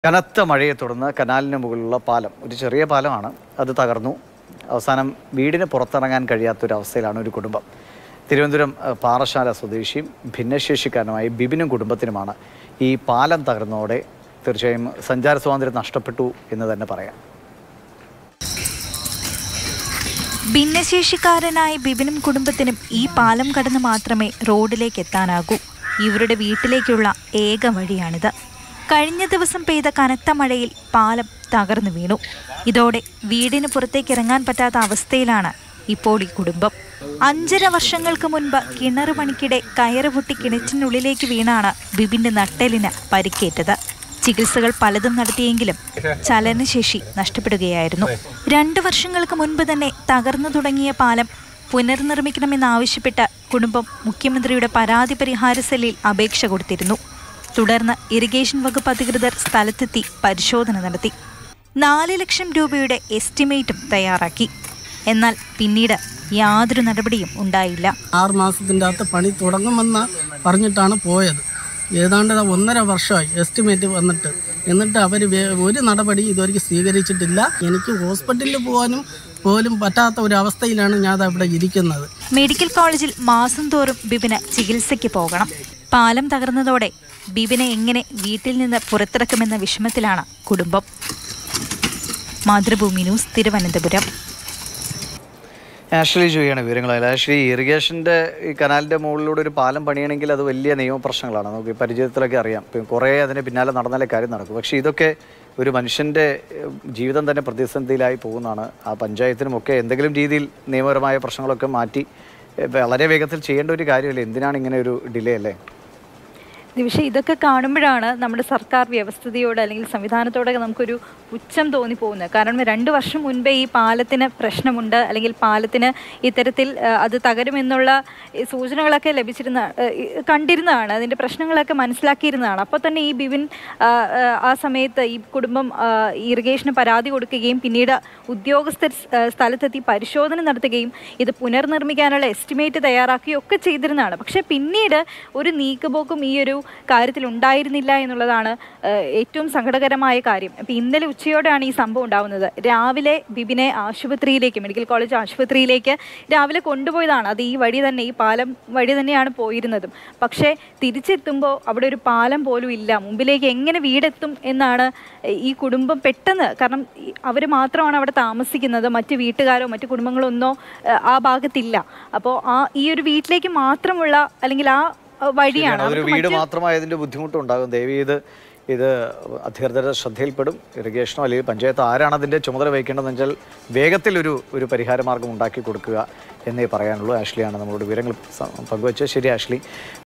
കനത്ത മഴയെ തുടർന്ന് കനാലിന് മുകളിലുള്ള പാലം ഒരു ചെറിയ പാലമാണ് അത് തകർന്നു അവസാനം വീടിന് പുറത്തിറങ്ങാൻ കഴിയാത്തൊരവസ്ഥയിലാണ് ഒരു കുടുംബം തിരുവനന്തപുരം ഏഹ്, പാറശാല സ്വദേശിയും ഭിന്നശേഷിക്കാരനുമായ ബിബിനും കുടുംബത്തിനുമാണ് ഈ പാലം തകർന്നതോടെ തീർച്ചയായും സഞ്ചാര സ്വാതന്ത്ര്യം നഷ്ടപ്പെട്ടു എന്ന് തന്നെ പറയാം ഭിന്നശേഷിക്കാരനായ ബിബിനും കുടുംബത്തിനും ഈ പാലം കടന്ന് മാത്രമേ റോഡിലേക്ക് എത്താനാകൂ ഇവരുടെ വീട്ടിലേക്കുള്ള ഏക വഴിയാണിത് കഴിഞ്ഞ ദിവസം പെയ്ത കനത്ത മഴയിൽ പാലം തകർന്നു വീണു ഇതോടെ വീടിന് പുറത്തേക്ക് ഇറങ്ങാൻ പറ്റാത്ത അവസ്ഥയിലാണ് ഇപ്പോൾ ഈ കുടുംബം അഞ്ചര വർഷങ്ങൾക്ക് മുൻപ് കിണർ പണിക്കിടെ കയറ് പൊട്ടി കിണറ്റിനുള്ളിലേക്ക് വീണാണ് ബിബിന്റെ നട്ടെല്ലിന് പരിക്കേറ്റത് ചികിത്സകൾ പലതും നടത്തിയെങ്കിലും ചലനശേഷി നഷ്ടപ്പെടുകയായിരുന്നു രണ്ട് വർഷങ്ങൾക്ക് മുൻപ് തന്നെ തകർന്നു തുടങ്ങിയ പാലം പുനർനിർമ്മിക്കണമെന്നാവശ്യപ്പെട്ട് കുടുംബം മുഖ്യമന്ത്രിയുടെ പരാതി പരിഹാര സെല്ലിൽ അപേക്ഷ കൊടുത്തിരുന്നു തുടർന്ന് ഇറിഗേഷൻ വകുപ്പ് അധികൃതർ സ്ഥലത്തെത്തി പരിശോധന നടത്തി നാല് ലക്ഷം രൂപയുടെ എസ്റ്റിമേറ്റും തയ്യാറാക്കി എന്നാൽ പിന്നീട് യാതൊരു നടപടിയും ഉണ്ടായില്ല ആറ് മാസത്തിൻ്റെ അകത്ത് പണി തുടങ്ങുമെന്ന് പറഞ്ഞിട്ടാണ് പോയത് ഏതാണ്ട് ദാ ഒന്നര വർഷമായി എസ്റ്റിമേറ്റ് വന്നിട്ട് എന്നിട്ട് അവർ ഒരു നടപടി ഇതുവരെയ്ക്ക് സ്വീകരിച്ചിട്ടില്ല എനിക്ക് ഹോസ്പിറ്റലിൽ പോകാനും പോലും പറ്റാത്ത ഒരു അവസ്ഥയിലാണ് ഞാൻ ദാ ഇവിടെ ഇരിക്കുന്നത് മെഡിക്കൽ കോളേജിൽ മാസം തോറും ബിബിന് ചികിത്സയ്ക്ക് പോകണം പാലം തകർന്നതോടെ ബിബിനെ എങ്ങനെ വീട്ടിൽ നിന്ന് പുറത്തിറക്കുമെന്ന വിഷമത്തിലാണ് കുടുംബം മാതൃഭൂമി ന്യൂസ് തിരുവനന്തപുരം ആഷ്ലി ജോയിയാണ് വിവരങ്ങൾ ആഷ്ലി ഇറിഗേഷൻ്റെ ഈ കനാലിൻ്റെ മുകളിലൂടെ ഒരു പാലം പണിയണമെങ്കിൽ അത് വലിയ നിയമപ്രശ്നങ്ങളാണ് നമുക്ക് ഈ പരിചയത്തിലൊക്കെ അറിയാം ഇപ്പം കുറേ അതിന് പിന്നാലെ നടന്നാലേ കാര്യം നടക്കും പക്ഷേ ഇതൊക്കെ ഒരു മനുഷ്യൻ്റെ ഏഹ്, ജീവിതം തന്നെ പ്രതിസന്ധിയിലായി പോകുന്നതാണ് ആ പഞ്ചായത്തിനുമൊക്കെ എന്തെങ്കിലും രീതിയിൽ നിയമപരമായ പ്രശ്നങ്ങളൊക്കെ മാറ്റി ഏഹ്, വളരെ വേഗത്തിൽ ചെയ്യേണ്ട ഒരു കാര്യമല്ലേ എന്തിനാണ് ഇങ്ങനെ ഒരു ഡിലേ അല്ലേ പക്ഷേ ഇതൊക്കെ കാണുമ്പോഴാണ് നമ്മുടെ സർക്കാർ വ്യവസ്ഥതയോട് അല്ലെങ്കിൽ സംവിധാനത്തോടൊക്കെ നമുക്കൊരു പുച്ഛം തോന്നിപ്പോകുന്നത് കാരണം രണ്ട് വർഷം മുൻപേ ഈ പാലത്തിന് പ്രശ്നമുണ്ട് അല്ലെങ്കിൽ പാലത്തിന് ഇത്തരത്തിൽ ആ, അത് തകരുമെന്നുള്ള ഈ സൂചനകളൊക്കെ ലഭിച്ചിരുന്ന ആ, ഈ കണ്ടിരുന്നതാണ് അതിൻ്റെ പ്രശ്നങ്ങളൊക്കെ മനസ്സിലാക്കിയിരുന്നതാണ് അപ്പോൾ തന്നെ ഈ ബിവിൻ ആ, ആ, ആ സമയത്ത് ഈ കുടുംബം ആ, ഇറിഗേഷന് പരാതി കൊടുക്കുകയും പിന്നീട് ഉദ്യോഗസ്ഥർ സ്- ആ, സ്ഥലത്തെത്തി പരിശോധന നടത്തുകയും ഇത് പുനർനിർമ്മിക്കാനുള്ള എസ്റ്റിമേറ്റ് തയ്യാറാക്കുകയും ഒക്കെ ചെയ്തിരുന്നതാണ് പക്ഷേ പിന്നീട് ഒരു നീക്കുപോക്കും ഈ ഒരു കാര്യത്തിൽ ഉണ്ടായിരുന്നില്ല എന്നുള്ളതാണ് ആ, ഏറ്റവും സങ്കടകരമായ കാര്യം അപ്പോൾ ഇന്നലെ ഉച്ചയോടെയാണ് ഈ സംഭവം ഉണ്ടാവുന്നത് രാവിലെ ബിബിനെ ആശുപത്രിയിലേക്ക് മെഡിക്കൽ കോളേജ് ആശുപത്രിയിലേക്ക് രാവിലെ കൊണ്ടുപോയതാണ് അത് ഈ വഴി തന്നെ ഈ പാലം വഴി തന്നെയാണ് പോയിരുന്നതും പക്ഷേ തിരിച്ചെത്തുമ്പോൾ അവിടെ ഒരു പാലം പോലും ഇല്ല മുമ്പിലേക്ക് എങ്ങനെ വീടെത്തും എന്നാണ് ഈ കുടുംബം പെട്ടെന്ന് കാരണം അവർ മാത്രമാണ് അവിടെ താമസിക്കുന്നത് മറ്റ് വീട്ടുകാരോ മറ്റ് കുടുംബങ്ങളോ ഒന്നോ ആ, ആ ഭാഗത്തില്ല അപ്പോൾ ആ ഈ ഒരു വീട്ടിലേക്ക് മാത്രമുള്ള അല്ലെങ്കിൽ ആ ആ, വഴിയാണ് അതൊരു അവർക്ക് വീട് മറ്റ് മാത്രമായതിൻ്റെ ബുദ്ധിമുട്ടുണ്ടാകും ദേവി ഇത് ഇത് അധികൃതരുടെ ശ്രദ്ധയിൽപ്പെടും ഇറിഗേഷനോ അല്ലെങ്കിൽ പഞ്ചായത്ത് ആരാണ് അതിൻ്റെ ചുമതല വഹിക്കേണ്ടതെന്ന് വെച്ചാൽ വേഗത്തിൽ ഒരു ഒരു പരിഹാര മാർഗം ഉണ്ടാക്കി കൊടുക്കുക എന്നേ പറയാനുള്ളൂ ആഷ്ലിയാണ് നമ്മളോട് വിവരങ്ങൾ സ- പങ്കുവച്ചത് ശരി ആഷ്ലി